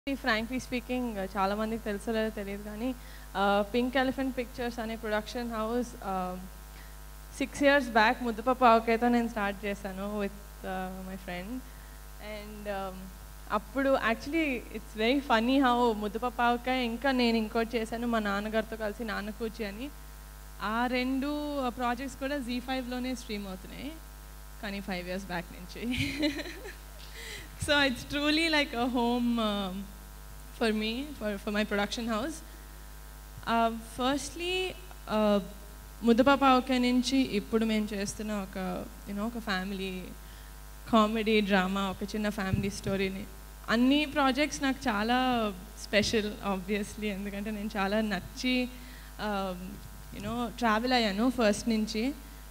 Frankly speaking చాలా మందికి తెలుసో లేదో తెలియదు కానీ పింక్ ఎలిఫెంట్ పిక్చర్స్ అనే production house six years back ముద్దపప్పు ఆవకాయతో నేను స్టార్ట్ చేశాను విత్ మై ఫ్రెండ్ అండ్ అప్పుడు actually it's very funny how ముద్దపప్పు ఆవకాయ ఇంకా నేను ఇంకోటి చేశాను మా నాన్నగారితో కలిసి నాన్న కూర్చి అని ఆ రెండు ప్రాజెక్ట్స్ కూడా జీ ఫైవ్లోనే స్ట్రీమ్ అవుతున్నాయి కానీ ఫైవ్ ఇయర్స్ బ్యాక్ నుంచి so it's truly like uh home for me for for my production house firstly ముద్దపాప ఒక నుంచి ఇప్పుడు మేము చేస్తున్న ఒక యూనో ఒక ఫ్యామిలీ కామెడీ డ్రామా ఒక చిన్న ఫ్యామిలీ స్టోరీని అన్ని ప్రాజెక్ట్స్ నాకు చాలా స్పెషల్ ఆబ్వియస్లీ ఎందుకంటే నేను చాలా నచ్చి యూనో ట్రావెల్ అయ్యాను ఫస్ట్ నుంచి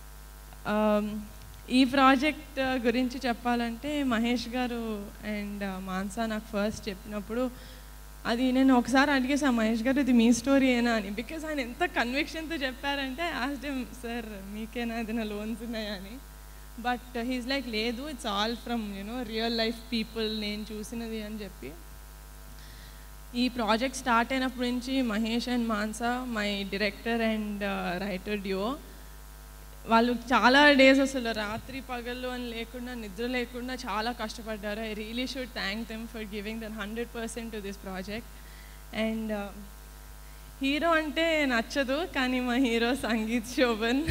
ఈ ప్రాజెక్ట్ గురించి చెప్పాలంటే మహేష్ గారు అండ్ మాన్సా నాకు ఫస్ట్ చెప్పినప్పుడు అది నేను ఒకసారి అడిగేసా మహేష్ గారు ఇది మీ స్టోరీ ఏనా అని బికాస్ ఆయన ఎంత కన్విక్షన్తో చెప్పారంటే ఆస్డెమ్ సార్ మీకేనా ఏదైనా లోన్స్ ఉన్నాయా అని బట్ హీస్ లైక్ లేదు it's all from you know real life people నేను చూసినది అని చెప్పి ఈ ప్రాజెక్ట్ స్టార్ట్ అయినప్పటి నుంచి Mahesh and Mansa my director and writer duo వాళ్ళు చాలా డేస్ అసలు రాత్రి పగళ్ళు అని లేకుండా నిద్ర లేకుండా చాలా కష్టపడ్డారు I really should thank them for giving than hundred percent to this project and hero అంటే నచ్చదు కానీ మా హీరో సంగీత్ శోభన్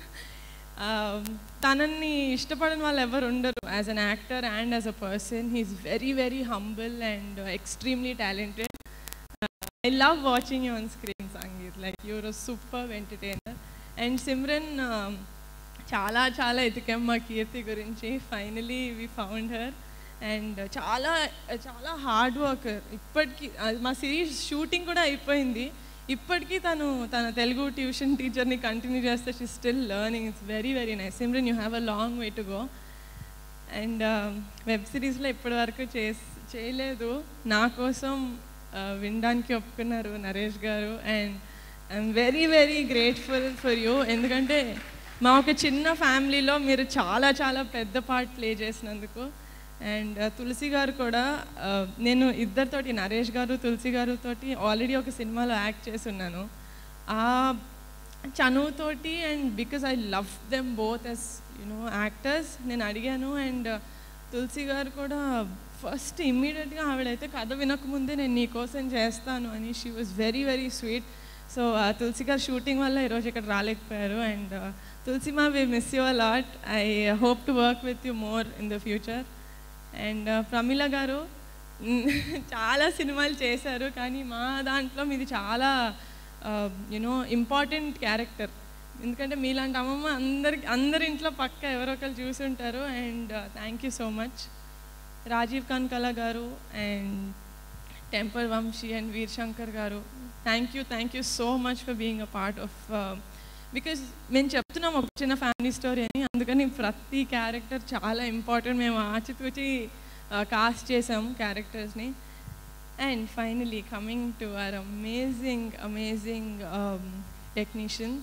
తనని ఇష్టపడని వాళ్ళు ఎవరు ఉండరు as an actor and as a person he's very very humble and extremely talented I love watching you on screen Sangeet like your super entertainer and Simran చాలా చాలా ఎతికాం మా కీర్తి గురించి finally we found her and చాలా చాలా హార్డ్ వర్కర్ ఇప్పటికీ మా series shooting కూడా అయిపోయింది ఇప్పటికీ తను తన తెలుగు ట్యూషన్ టీచర్ని కంటిన్యూ చేస్తే she still learning it's very very nice Simran you have a long way to go and web సిరీస్లో ఇప్పటి వరకు చే చేయలేదు నా కోసం వినడానికి ఒప్పుకున్నారు Naresh garu and I'm very very grateful for you ఎందుకంటే మా ఒక చిన్న ఫ్యామిలీలో మీరు చాలా చాలా పెద్ద పార్ట్ ప్లే చేసినందుకు అండ్ తులసి గారు కూడా నేను ఇద్దరితోటి నరేష్ గారు తులసి గారుతోటి ఆల్రెడీ ఒక సినిమాలో యాక్ట్ చేసి ఉన్నాను ఆ చనువుతోటి and because I love them both as you know actors నేను అడిగాను అండ్ తులసి గారు కూడా ఫస్ట్ ఇమ్మీడియట్గా ఆవిడైతే కథ వినకముందే నేను నీ కోసం చేస్తాను అని she was very very sweet so Tulasi garu shooting వల్ల ఈరోజు ఇక్కడ రాలేకపోయారు అండ్ తులసి మా we miss you lot I hope to work with you more in the future and Pramila garu చాలా సినిమాలు చేశారు కానీ మా దాంట్లో మీది చాలా యునో ఇంపార్టెంట్ క్యారెక్టర్ ఎందుకంటే మీలాంటి అమ్మమ్మ అందరికి అందరి ఇంట్లో పక్క ఎవరో ఒకరు చూసి ఉంటారు and thank you so much Rajeev Kankala garu and Temper Vamsi and Veer Shankar garu thank you thank you so much for being a part of because మేము చెప్తున్నాం ఒక చిన్న ఫ్యామిలీ స్టోరీ అని అందుకని ప్రతి క్యారెక్టర్ చాలా ఇంపార్టెంట్ మేము ఆచితూచి కాస్ట్ చేసాం క్యారెక్టర్స్ని and finally coming to our amazing amazing technicians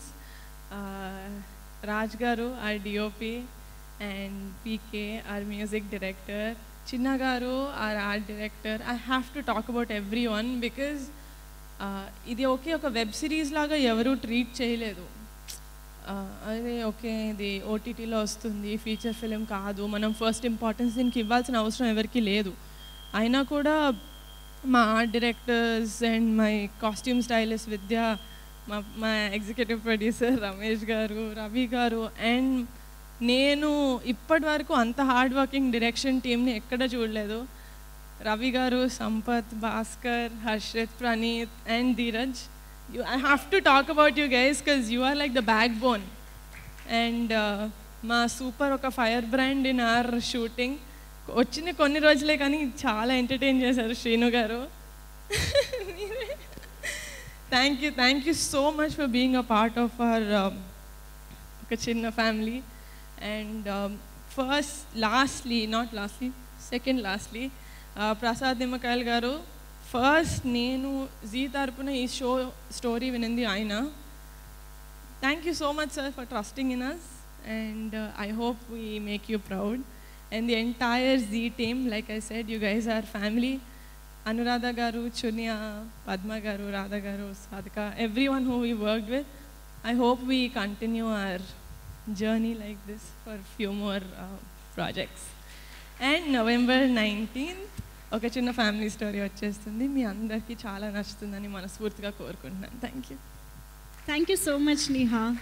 Raj garu our DOP and PK our music director Chinna garu our art director I have to talk about everyone because ఇది okay ఒక వెబ్ సిరీస్ లాగా ఎవరూ treat చేయలేదు అదే okay ఇది ఓటీటీలో వస్తుంది feature film కాదు మనం ఫస్ట్ ఇంపార్టెన్స్ దీనికి ఇవ్వాల్సిన అవసరం ఎవరికి లేదు అయినా కూడా మా art directors and my costume stylist Vidya మా మా ఎగ్జిక్యూటివ్ ప్రొడ్యూసర్ రమేష్ గారు రవి గారు అండ్ నేను ఇప్పటి వరకు అంత హార్డ్ వర్కింగ్ డైరెక్షన్ టీమ్ని ఎక్కడ చూడలేదు Ravi garu Sampath Bhaskar Harshith Praneeth and Dheeraj you I have to talk about you guys because you are like the backbone and మా సూపర్ ఒక fire brand in our shooting వచ్చిన కొన్ని రోజులే కానీ చాలా ఎంటర్టైన్ చేశారు Srinu garu thank you thank you so much for being a part of our ఒక చిన్న family and first lastly not lastly second lastly Prasad Nimmakayal garu first నేను జీ తరపున ఈ షో స్టోరీ వినింది ఆయన thank you so much sir for trusting in us and I hope we make you proud and the entire Z team, like I said, you guys are family. Anuradha garu Chuniya Padma garu Radha garu Sadhika everyone who we work with I hope we continue our journey like this for few more projects and November nineteenth ఒక చిన్న family story వచ్చేస్తుంది మీ అందరికీ చాలా నచ్చుతుందని మనస్ఫూర్తిగా కోరుకుంటున్నాను thank you thank you so much Niha